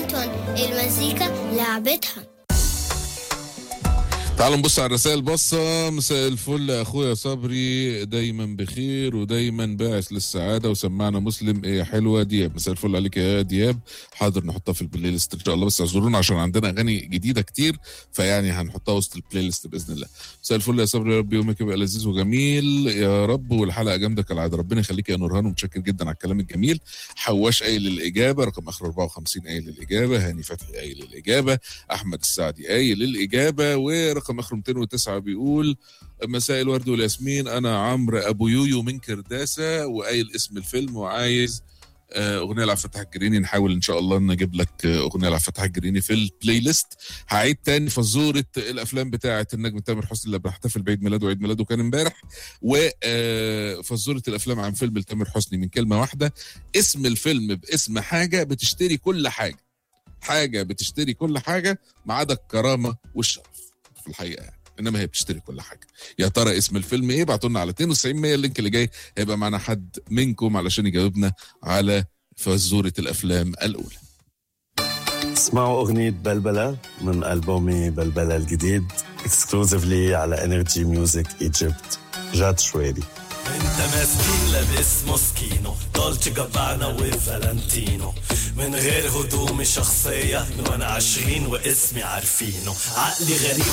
لعبتهم المزيكا لعبتها تعالوا نبص على الرسائل بصة مساء الفل يا اخويا صبري دايما بخير ودايما باعث للسعادة وسمعنا مسلم ايه حلوة دياب مساء الفل عليك يا دياب حاضر نحطها في البلاي ليست ان شاء الله بس اعذرونا عشان عندنا اغاني جديدة كتير فيعني هنحطها وسط البلاي ليست باذن الله مساء الفل يا صبري يا رب يومك يبقى لذيذ وجميل يا رب والحلقة جامدة كالعادة ربنا يخليك يا نورهان ومتشكر جدا على الكلام الجميل حواش قايل الاجابة رقم اخر 54 قايل الاجابة هاني فتحي قايل الاجابة احمد السعدي قايل الاجابة ورقم اخر 209 بيقول مساء الورد والياسمين انا عمرو ابو يويو من كرداسه وقايل اسم الفيلم وعايز آه، اغنيه لعبد الفتاح الجريني نحاول ان شاء الله نجيب لك آه، اغنيه لعبد الفتاح الجريني في البلاي ليست هعيد تاني فزوره الافلام بتاعه النجم تامر حسني اللي بنحتفل بعيد ميلاده وعيد ميلاده كان امبارح وفزوره الافلام عن فيلم لتامر حسني من كلمه واحده اسم الفيلم باسم حاجه بتشتري كل حاجه حاجه بتشتري كل حاجه ما عدا الكرامه والشرف في الحقيقه يعني انما هي بتشتري كل حاجه يا ترى اسم الفيلم ايه ابعتوا لنا على 92 100 اللينك اللي جاي هيبقى معنا حد منكم علشان يجاوبنا على فزوره الافلام الاولى اسمعوا أغنية بلبلة من ألبومي بلبلة الجديد اكسكلوزيفلي على انرجي ميوزك ايجيبت جاد شويري انت ماسكين لابس موسكينو دولتشي جبانا وفالنتينو من غير هدومي شخصية من وانا عشرين واسمي عارفينه عقلي غريب